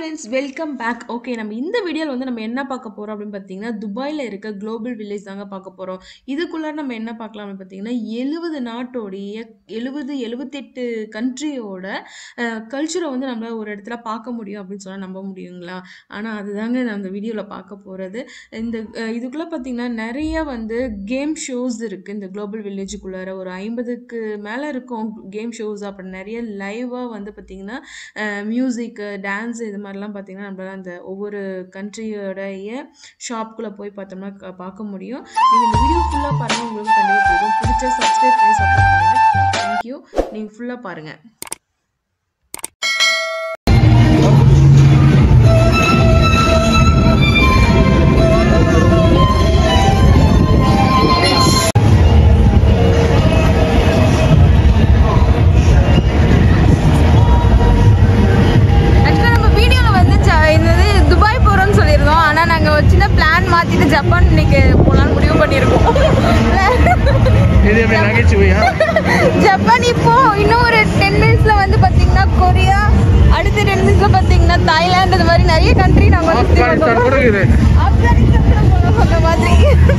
Friends welcome back okay நம்ம இந்த வீடியோவில் வந்து நம்ம என்ன பார்க்க போகிறோம் அப்படின்னு பார்த்தீங்கன்னா துபாயில் இருக்க குளோபல் வில்லேஜ் தாங்க பார்க்க போகிறோம் இதுக்குள்ளே நம்ம என்ன பார்க்கலாம் அப்படின்னு பார்த்தீங்கன்னா எழுபது நாட்டோடைய எழுபது எழுபத்தெட்டு கண்ட்ரியோட கல்ச்சரை வந்து நம்ம ஒரு இடத்துல பார்க்க முடியும் அப்படின்னு சொன்னால் நம்ப முடியுங்களா ஆனால் அதுதாங்க நான் அந்த வீடியோவில் பார்க்க போகிறது இந்த அஹ், இதுக்குள்ளே பார்த்தீங்கன்னா நிறைய வந்து கேம் ஷோஸ் இருக்குது இந்த குளோபல் வில்லேஜுக்குள்ளார ஒரு ஐம்பதுக்கு மேலே இருக்கும் கேம் ஷோஸ் அப்புறம் நிறைய லைவாக வந்து பார்த்திங்கன்னா மியூசிக்கு டான்ஸ் இது மாதிரிலாம் பார்த்திங்கன்னா நம்மளால அந்த ஒவ்வொரு கண்ட்ரியோடைய ஷாப்குள்ளே போய் பார்த்தோம்னா க- பார்க்க முடியும் நீங்கள் இந்த வீடியோ ஃபுல்லாக பாருங்கள் உங்களுக்கு கண்டிப்பாக பிடிக்கும் பிடிச்ச சப்ஸ்கிரைப் பண்ணி சப்போர்ட் பண்ணுங்கள் தேங்க்யூ நீங்கள் ஃபுல்லாக பாருங்கள் ஆக்சுவலாக நம்ம வீடியோவில் வந்து ஜ- என்னது துபாய் போகிறோம்னு சொல்லியிருந்தோம் ஆனால் நாங்கள் ஒரு சின்ன பிளான் மாற்றிட்டு ஜப்பான் இன்னைக்கு போகலான்னு முடிவு பண்ணியிருக்கோம் இது எப்படி நகைச்சுவையா ஜப்பான் இப்போ இன்னும் ஒரு டென் மினிட்ஸில் வந்து பார்த்தீங்கன்னா கொரியா அடுத்த டென் மினிட்ஸில் பார்த்தீங்கன்னா தாய்லாந்து இந்த மாதிரி நிறைய கண்ட்ரி நாங்கள் வந்து சுத்தி ஆப்கானிஸ்தான் கூட பார்க்க இருக்குது போறோம். ஆப்கானிஸ்தான் கூட போகலாம் அந்த மாதிரி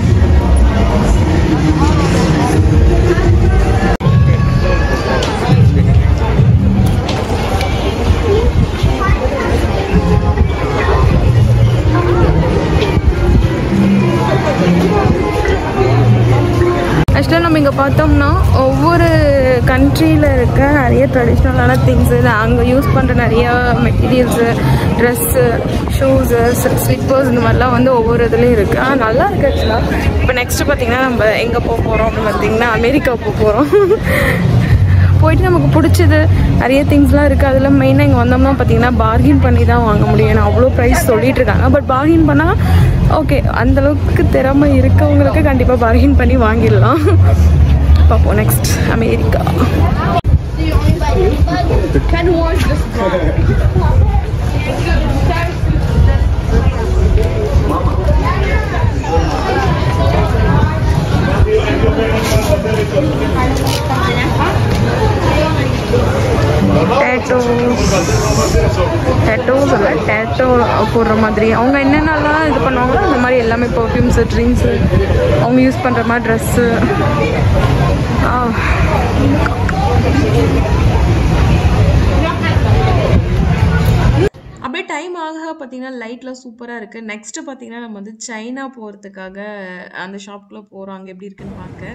ஆக்சுவலாக நம்ம இங்கே பார்த்தோம்னா ஒவ்வொரு கண்ட்ரியில் இருக்க நிறைய ட்ரெடிஷ்னலான திங்ஸு அங்கே யூஸ் பண்ணுற நிறைய மெட்டீரியல்ஸு ட்ரெஸ்ஸு ஷூஸு ஸ்லிப்பர்ஸ் இந்த மாதிரிலாம் வந்து ஒவ்வொரு இதுலேயும் இருக்குது ஆனால் நல்லா இருக்குது ஆக்சுவலாக இப்போ நெக்ஸ்ட்டு பார்த்தீங்கன்னா நம்ம எங்கே போக போகிறோம் அப்படின்னு பார்த்தீங்கன்னா அமெரிக்கா போக போகிறோம் போயிட்டு நமக்கு பிடிச்சது நிறைய திங்ஸ்லாம் இருக்குது அதில் மெயினாக இங்கே வந்தோம்னா பார்த்தீங்கன்னா பார்கின் பண்ணி தான் வாங்க முடியும் ஏன்னா அவ்வளோ ப்ரைஸ் சொல்லிட்டு இருக்காங்க பட் பார்கின் பண்ணால் ஓகே அந்தளவுக்கு திறமை இருக்கவங்களுக்கு கண்டிப்பாக பார்கின் பண்ணி வாங்கிடலாம் பார்ப்போம் நெக்ஸ்ட் அமெரிக்கா டேட்டோஸ் டேட்டோஸ் இல்லை டேட்டோ போடுற மாதிரி அவங்க என்னென்னலாம் இது பண்ணுவாங்களோ அந்த மாதிரி எல்லாமே பர்ஃப்யூம்ஸு ட்ரிங்க்ஸு அவங்க யூஸ் பண்ணுற மாதிரி ட்ரெஸ்ஸு அப்படியே டைம் ஆக பார்த்தீங்கன்னா லைட்லாம் சூப்பராக இருக்குது நெக்ஸ்ட்டு பார்த்தீங்கன்னா நம்ம வந்து சைனா போகிறதுக்காக அந்த ஷாப்குள்ளே போகிறோம் அங்கே எப்படி இருக்குன்னு பார்க்க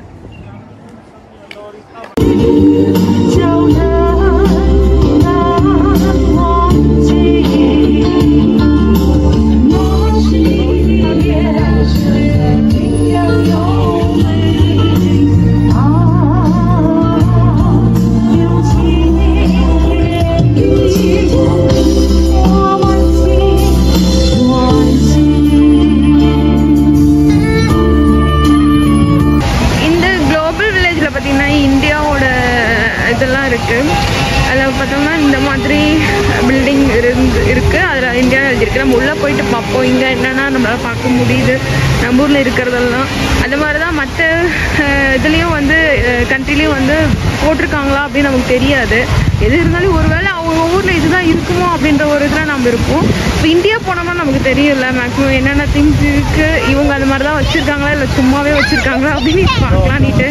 இந்த குளோபல் வில்லேஜில் பார்த்தீங்கன்னா இந்தியாவோட இதெல்லாம் இருக்குது அதில் பார்த்தோம்னா இந்த மாதிரி பில்டிங் இருந்து இருக்குது அதில் இந்தியா எழுதியிருக்கு நம்ம உள்ளே போயிட்டு பார்ப்போம் இங்கே என்னென்னா நம்மளால் பார்க்க முடியுது நம்ம ஊரில் இருக்கிறதெல்லாம் அந்த மாதிரி தான் மற்ற இதுலேயும் வந்து கண்ட்ரிலையும் வந்து போட்டிருக்காங்களா அப்படின்னு நமக்கு தெரியாது எது இருந்தாலும் ஒருவேளை அவங்க ஊரில் இதுதான் இருக்குமோ அப்படின்ற ஒரு இதில் நம்ம இருப்போம் இப்போ இந்தியா போனோம்னா நமக்கு தெரியல மேக்ஸிமம் என்னென்ன திங்ஸ் இருக்குது இவங்க அந்த மாதிரி தான் வச்சுருக்காங்களா இல்லை சும்மாவே வச்சுருக்காங்களா அப்படின்னு பார்க்கலான்ட்டு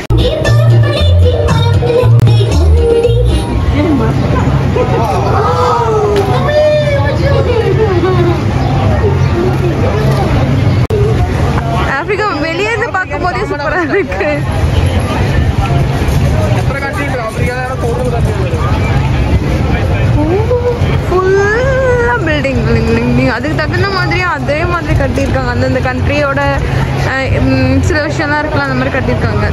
ஆப்பிரிக்கா வெளியே இருந்து பார்க்கும் போதே சூப்பராக இருக்கு എത്ര കൺട്രി ഉണ്ട് ആഫ്രിക്കയിലാണ് കൂടുതൽ കൺട്രി ஃபுல்லாக பில்டிங் அதுக்கு தகுந்த மாதிரியே அதே மாதிரி கட்டியிருக்காங்க அந்தந்த கண்ட்ரியோட சில விஷயம்லாம் இருக்கலாம் அந்த மாதிரி கட்டியிருக்காங்க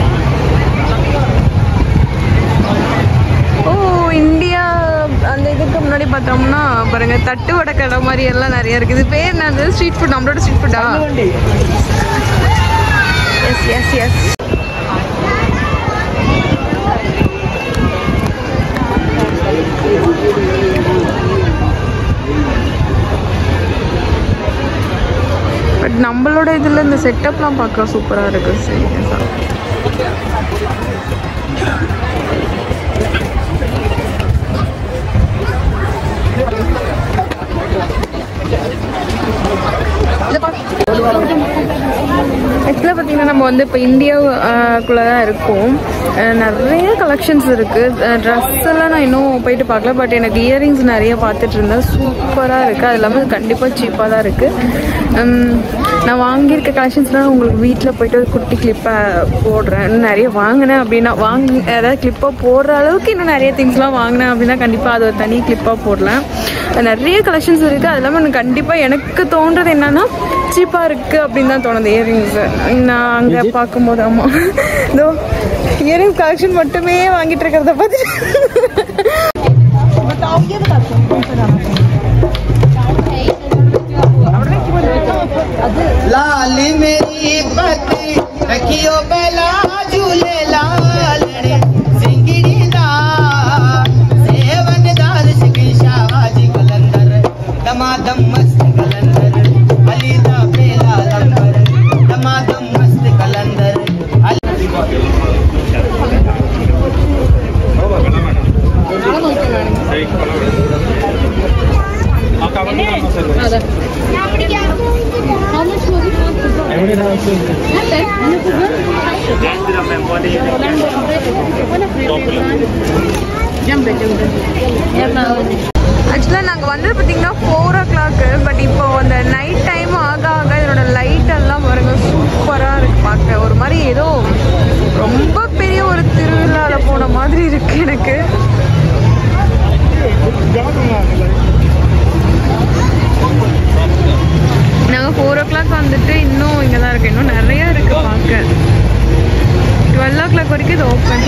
ஓ இந்தியா அந்த இதுக்கு முன்னாடி பார்த்தோம்னா பாருங்க தட்டு வடை கடை மாதிரி எல்லாம் நிறைய இருக்குது இது பேர் என்னது ஸ்ட்ரீட் ஃபுட் நம்மளோட ஸ்ட்ரீட் ஃபுட்டா വണ്ടി எஸ் எஸ் எஸ் பட் நம்மளோட இதில் இந்த செட்டப்லாம் பார்க்க சூப்பராக இருக்குது சீரியஸாக இதில் பார்த்தீங்கன்னா நம்ம வந்து இப்போ இந்தியாவுக்குள்ளே தான் இருக்கோம் அஹ் நிறைய கலெக்ஷன்ஸ் இருக்குது ட்ரெஸ் எல்லாம் நான் இன்னும் போயிட்டு பார்க்கல பட் எனக்கு இயரிங்ஸ் நிறைய பார்த்துட்டு இருந்தேன் சூப்பராக இருக்குது அது இல்லாமல் கண்டிப்பாக சீப்பாக தான் இருக்குது நான் வாங்கியிருக்க கலெக்ஷன்ஸ்லாம் உங்களுக்கு வீட்டில் போயிட்டு ஒரு குட்டி கிளிப்பாக போடுறேன் இன்னும் நிறைய வாங்கினேன் அப்படின்னா வாங்கி அதாவது கிளிப்பாக போடுற அளவுக்கு இன்னும் நிறைய திங்ஸ்லாம் வாங்கினேன் அப்படின்னா கண்டிப்பாக அது ஒரு தனி கிளிப்பாக போடலாம் நிறைய கலெக்ஷன்ஸ் இருக்குது அது இல்லாமல் எனக்கு கண்டிப்பாக எனக்கு தோன்றது என்னன்னா சீப்பாக இருக்குது அப்படின்னு தான் தோணுது இயரிங்ஸ் நான் அங்கே பார்க்கும்போது ஆமாம் இதோ இயரிங்ஸ் கலெக்ஷன் மட்டுமே வாங்கிட்டு இருக்கிறத பார்த்துட்டு लाली मेरी पति रखियो बेला झूले लालने सिंगड़ी दा सेवनदार सिकी शाहजी कलंदर दमादम मस्त कलंदर अली दा बेला लंबर दमादम मस्त कलंदर अली ஆக்சுவலாக நாங்கள் வந்தது பார்த்தீங்கன்னா ஃபோர் ஓ கிளாக்கு பட் இப்போ அந்த நைட் டைம் ஆக ஆக இதோட லைட் எல்லாம் பாருங்க சூப்பராக இருக்கு பார்க்க ஒரு மாதிரி ஏதோ ரொம்ப பெரிய ஒரு திருவிழாவில் போன மாதிரி இருக்கு எனக்கு நாங்கள் ஃபோர் ஓ கிளாக் வந்துட்டு இன்னும் இங்கே தான் இருக்கு இன்னும் நிறைய இருக்கு பார்க்க டுவெல் ஓ கிளாக் வரைக்கும் இது ஓப்பன்